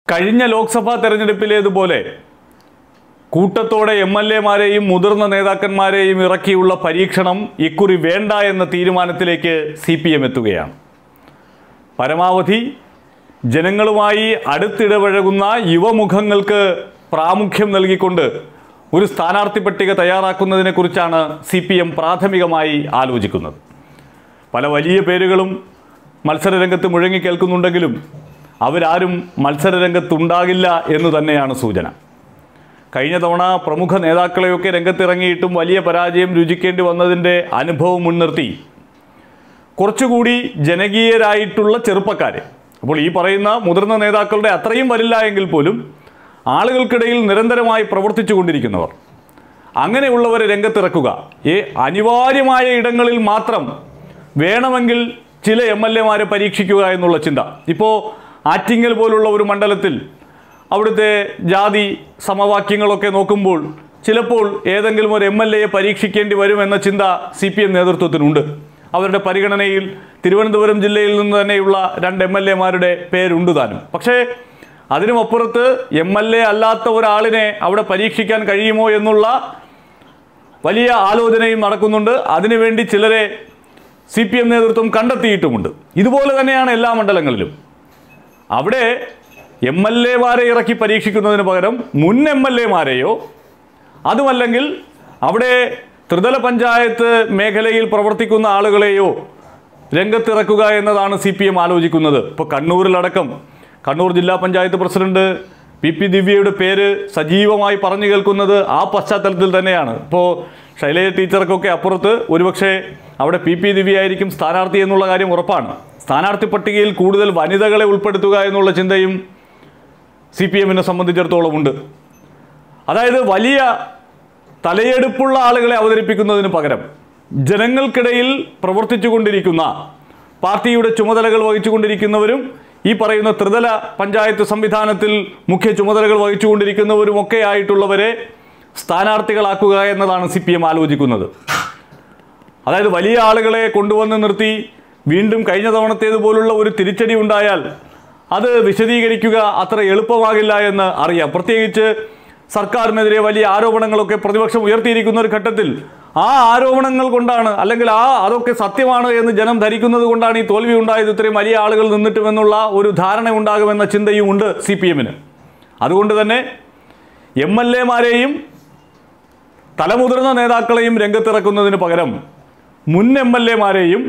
കഴിഞ്ഞ ലോക്സഭാ തെരഞ്ഞെടുപ്പിലേതുപോലെ കൂട്ടത്തോടെ M L എമാരെയും മുതിർന്ന നേതാക്കന്മാരെയും ഇറക്കിയുള്ള പരീക്ഷണം ഇക്കുറി വേണ്ട എന്ന തീരുമാനത്തിലേക്ക് സി പി എം എത്തുകയാണ് പരമാവധി ജനങ്ങളുമായി അടുത്തിടപഴകുന്ന യുവമുഖങ്ങൾക്ക് പ്രാമുഖ്യം നൽകിക്കൊണ്ട് ഒരു സ്ഥാനാർത്ഥി പട്ടിക തയ്യാറാക്കുന്നതിനെക്കുറിച്ചാണ് സി പി എം പ്രാഥമികമായി ആലോചിക്കുന്നത് പല വലിയ പേരുകളും മത്സരരംഗത്ത് മുഴങ്ങിക്കേൾക്കുന്നുണ്ടെങ്കിലും അവരാരും മത്സരരംഗത്തുണ്ടാകില്ല എന്ന് തന്നെയാണ് സൂചന കഴിഞ്ഞ തവണ പ്രമുഖ നേതാക്കളെയൊക്കെ രംഗത്തിറങ്ങിയിട്ടും വലിയ പരാജയം രുചിക്കേണ്ടി വന്നതിൻ്റെ അനുഭവം മുൻനിർത്തി കുറച്ചുകൂടി ജനകീയരായിട്ടുള്ള ചെറുപ്പക്കാരെ അപ്പോൾ ഈ പറയുന്ന മുതിർന്ന നേതാക്കളുടെ അത്രയും വരില്ല എങ്കിൽ പോലും ആളുകൾക്കിടയിൽ നിരന്തരമായി പ്രവർത്തിച്ചു കൊണ്ടിരിക്കുന്നവർ അങ്ങനെയുള്ളവരെ രംഗത്തിറക്കുക ഏ അനിവാര്യമായ ഇടങ്ങളിൽ മാത്രം വേണമെങ്കിൽ ചില എം എൽ എമാരെ പരീക്ഷിക്കുക എന്നുള്ള ചിന്ത ഇപ്പോൾ ആറ്റിങ്ങൽ പോലുള്ള ഒരു മണ്ഡലത്തിൽ അവിടുത്തെ ജാതി സമവാക്യങ്ങളൊക്കെ നോക്കുമ്പോൾ ചിലപ്പോൾ ഏതെങ്കിലും ഒരു എം എൽ എയെ പരീക്ഷിക്കേണ്ടി വരുമെന്ന ചിന്ത സി പി എം നേതൃത്വത്തിനുണ്ട് അവരുടെ പരിഗണനയിൽ തിരുവനന്തപുരം ജില്ലയിൽ നിന്ന് തന്നെയുള്ള രണ്ട് എം എൽ എമാരുടെ പേരുണ്ട് താനും പക്ഷേ അതിനുമപ്പുറത്ത് എം എൽ എ അല്ലാത്ത ഒരാളിനെ അവിടെ പരീക്ഷിക്കാൻ കഴിയുമോ എന്നുള്ള വലിയ ആലോചനയും നടക്കുന്നുണ്ട് അതിനുവേണ്ടി ചിലരെ സി പി എം നേതൃത്വം കണ്ടെത്തിയിട്ടുമുണ്ട് ഇതുപോലെ തന്നെയാണ് എല്ലാ മണ്ഡലങ്ങളിലും അവിടെ എം എൽ എമാരെ ഇറക്കി പരീക്ഷിക്കുന്നതിന് പകരം മുൻ എം എൽ എമാരെയോ അതുമല്ലെങ്കിൽ അവിടെ ത്രിതല പഞ്ചായത്ത് മേഖലയിൽ പ്രവർത്തിക്കുന്ന ആളുകളെയോ രംഗത്തിറക്കുക എന്നതാണ് സി പി എം ആലോചിക്കുന്നത് ഇപ്പോൾ കണ്ണൂരിലടക്കം കണ്ണൂർ ജില്ലാ പഞ്ചായത്ത് പ്രസിഡന്റ് പി പി ദിവ്യയുടെ പേര് സജീവമായി പറഞ്ഞു കേൾക്കുന്നത് ആ പശ്ചാത്തലത്തിൽ തന്നെയാണ് ഇപ്പോൾ ശൈലജ ടീച്ചർക്കൊക്കെ അപ്പുറത്ത് ഒരുപക്ഷെ അവിടെ പി പി ദിവ്യ ആയിരിക്കും സ്ഥാനാർത്ഥി എന്നുള്ള കാര്യം ഉറപ്പാണ് സ്ഥാനാർത്ഥി പട്ടികയിൽ കൂടുതൽ വനിതകളെ ഉൾപ്പെടുത്തുക എന്നുള്ള ചിന്തയും സി പി എമ്മിനെ സംബന്ധിച്ചിടത്തോളം ഉണ്ട് അതായത് വലിയ തലയെടുപ്പുള്ള ആളുകളെ അവതരിപ്പിക്കുന്നതിന് പകരം ജനങ്ങൾക്കിടയിൽ പ്രവർത്തിച്ചുകൊണ്ടിരിക്കുന്ന പാർട്ടിയുടെ ചുമതലകൾ വഹിച്ചുകൊണ്ടിരിക്കുന്നവരും ഈ പറയുന്ന ത്രിതല പഞ്ചായത്ത് സംവിധാനത്തിൽ മുഖ്യ ചുമതലകൾ വഹിച്ചുകൊണ്ടിരിക്കുന്നവരും ഒക്കെ ആയിട്ടുള്ളവരെ സ്ഥാനാർത്ഥികളാക്കുക എന്നതാണ് സി പി എം ആലോചിക്കുന്നത് അതായത് വലിയ ആളുകളെ കൊണ്ടുവന്ന് നിർത്തി വീണ്ടും കഴിഞ്ഞ തവണത്തേതുപോലുള്ള ഒരു തിരിച്ചടി ഉണ്ടായാൽ അത് വിശദീകരിക്കുക അത്ര എളുപ്പമാകില്ല എന്ന് അറിയാം പ്രത്യേകിച്ച് സർക്കാരിനെതിരെ വലിയ ആരോപണങ്ങളൊക്കെ പ്രതിപക്ഷം ഉയർത്തിയിരിക്കുന്ന ഒരു ഘട്ടത്തിൽ ആ ആരോപണങ്ങൾ കൊണ്ടാണ് അല്ലെങ്കിൽ ആ അതൊക്കെ സത്യമാണ് എന്ന് ജനം ധരിക്കുന്നത് കൊണ്ടാണ് ഈ തോൽവി ഉണ്ടായത് ഇത്രയും വലിയ ആളുകൾ നിന്നിട്ടുമെന്നുള്ള ഒരു ധാരണ ഉണ്ടാകുമെന്ന ചിന്തയും ഉണ്ട് സി പി എമ്മിന് അതുകൊണ്ട് തന്നെ എം എൽ എമാരെയും തലമുതിർന്ന നേതാക്കളെയും രംഗത്തിറക്കുന്നതിന് പകരം മുൻ എം എൽ എമാരെയും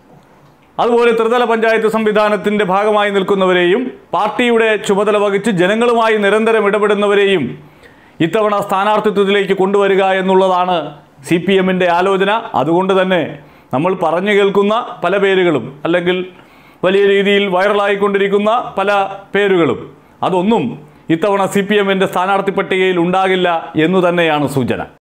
അതുപോലെ ത്രിതല പഞ്ചായത്ത് സംവിധാനത്തിന്റെ ഭാഗമായി നിൽക്കുന്നവരെയും പാർട്ടിയുടെ ചുമതല വഹിച്ച് ജനങ്ങളുമായി നിരന്തരം ഇടപെടുന്നവരെയും ഇത്തവണ സ്ഥാനാർത്ഥിത്വത്തിലേക്ക് കൊണ്ടുവരിക എന്നുള്ളതാണ് സി പി എമ്മിൻ്റെ ആലോചന അതുകൊണ്ട് തന്നെ നമ്മൾ പറഞ്ഞു കേൾക്കുന്ന പല പേരുകളും അല്ലെങ്കിൽ വലിയ രീതിയിൽ വൈറലായിക്കൊണ്ടിരിക്കുന്ന പല പേരുകളും അതൊന്നും ഇത്തവണ സി പി എമ്മിൻ്റെ സ്ഥാനാർത്ഥി പട്ടികയിൽ ഉണ്ടാകില്ല എന്നു തന്നെയാണ് സൂചന